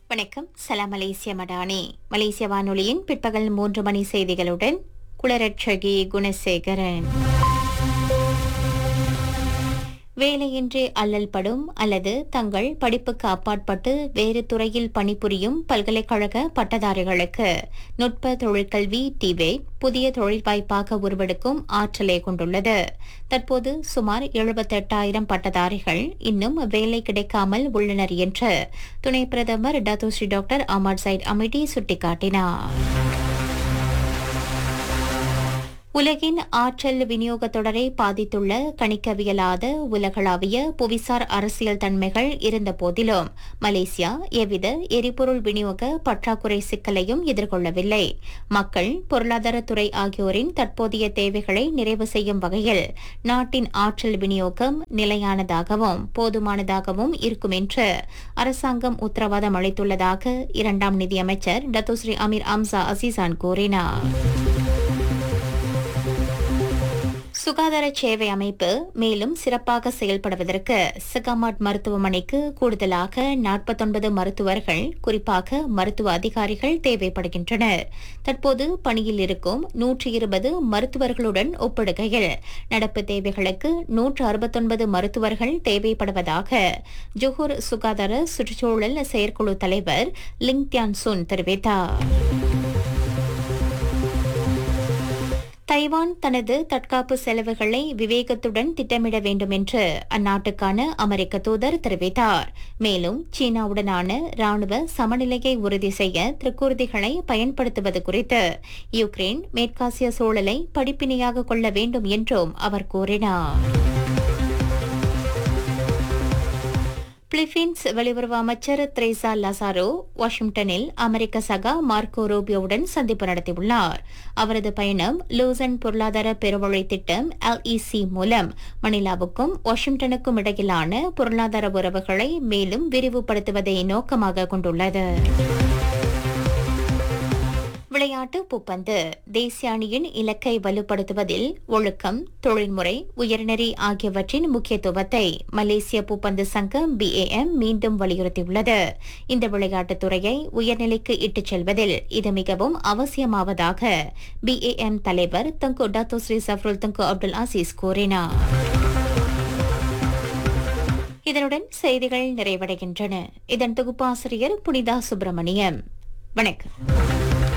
வணக்கம் சலாம் மலேசிய மடானி மலேசிய வானொலியின் பிற்பகல் மூன்று மணி செய்திகளுடன் குளரட்சகி குணசேகரன் வேலையின்றி அல்லல் படும் அல்லது தங்கள் படிப்புக்கு அப்பாற்பட்டு வேறு துறையில் பணிபுரியும் பல்கலைக்கழக பட்டதாரிகளுக்கு நுட்ப தொழிற்கல்வி டிவேட் புதிய தொழில் வாய்ப்பாக உருவெடுக்கும் ஆற்றலை கொண்டுள்ளது தற்போது சுமார் எழுபத்தெட்டாயிரம் பட்டதாரிகள் இன்னும் வேலை கிடைக்காமல் உள்ளனர் என்று துணை பிரதமர் Datuk Seri doctor Ahmad Zahid Hamidi சுட்டிக்காட்டினார் உலகின் ஆற்றல் விநியோக தொடரை பாதித்துள்ள கணிக்கவியலாத உலகளாவிய புவிசார் அரசியல் தன்மைகள் இருந்த போதிலும் மலேசியா எவ்வித எரிபொருள் விநியோக பற்றாக்குறை சிக்கலையும் எதிர்கொள்ளவில்லை மக்கள் பொருளாதாரத்துறை ஆகியோரின் தற்போதைய தேவைகளை நிறைவு செய்யும் வகையில் நாட்டின் ஆற்றல் விநியோகம் நிலையானதாகவும் போதுமானதாகவும் இருக்கும் என்று அரசாங்கம் உத்தரவாதம் அளித்துள்ளதாக இரண்டாம் நிதியமைச்சர் டத்தோஸ்ரீ அமீர் அம்சா அசீசான் கூறினார் சுகாதார சேவை அமைப்பு மேலும் சிறப்பாக செயல்படுவதற்கு சிகாமாட் மருத்துவமனைக்கு கூடுதலாக நாற்பத்தொன்பது மருத்துவர்கள் குறிப்பாக மருத்துவ அதிகாரிகள் தேவைப்படுகின்றனர் தற்போது பணியில் இருக்கும் நூற்றி இருபது மருத்துவர்களுடன் ஒப்பிடுகையில் நடப்பு தேவைகளுக்கு நூற்று அறுபத்தொன்பது மருத்துவர்கள் தேவைப்படுவதாக ஜொஹூர் சுகாதார சுற்றுச்சூழல் செயற்குழு தலைவர் லிங் தியான் சுன் தெரிவித்தார் தைவான் தனது தற்காப்பு செலவுகளை விவேகத்துடன் திட்டமிட வேண்டும் என்று அந்நாட்டுக்கான அமெரிக்க தூதர் தெரிவித்தார் மேலும் சீனாவுடனான ராணுவ சமநிலையை உறுதி செய்ய திருக்கூர்திகளை பயன்படுத்துவது குறித்து யுக்ரைன் மேற்காசிய சூழலை படிப்பினையாக கொள்ள வேண்டும் என்றும் அவர் கூறினார் பிலிப்பீன்ஸ் வெளியுறவு அமைச்சர் த்ரேசா லசாரோ வாஷிங்டனில் அமெரிக்க சகா மார்க்கோ ரூபியோவுடன் சந்திப்பு நடத்தியுள்ளார் அவரது பயணம் லூசன் பொருளாதார பெருவழி திட்டம் எல்இசி மூலம் மணிலாவுக்கும் வாஷிங்டனுக்கும் இடையிலான பொருளாதார உறவுகளை மேலும் விரிவுபடுத்துவதை நோக்கமாக கொண்டுள்ளது விளையாட்டு பூப்பந்து தேசிய அணியின் இலக்கை வலுப்படுத்துவதில் ஒழுக்கம் தொழில்முறை உயர்நெறி ஆகியவற்றின் முக்கியத்துவத்தை மலேசிய பூப்பந்து சங்கம் பிஏஎம் மீண்டும் வலியுறுத்தியுள்ளது இந்த விளையாட்டுத் துறையை உயர்நிலைக்கு இட்டுச் செல்வதில் இது மிகவும் அவசியமாவதாக பிஏஎம் தலைவர் தங்கு டத்தோ ஸ்ரீ சஃப்ருல் தங்கு அப்துல் அசீஸ் கூறினார் இதனுடன் செய்திகள் நிறைவடைகின்றன இதன் தொகுப்பாசிரியர் புனிதா சுப்பிரமணியம் வணக்கம்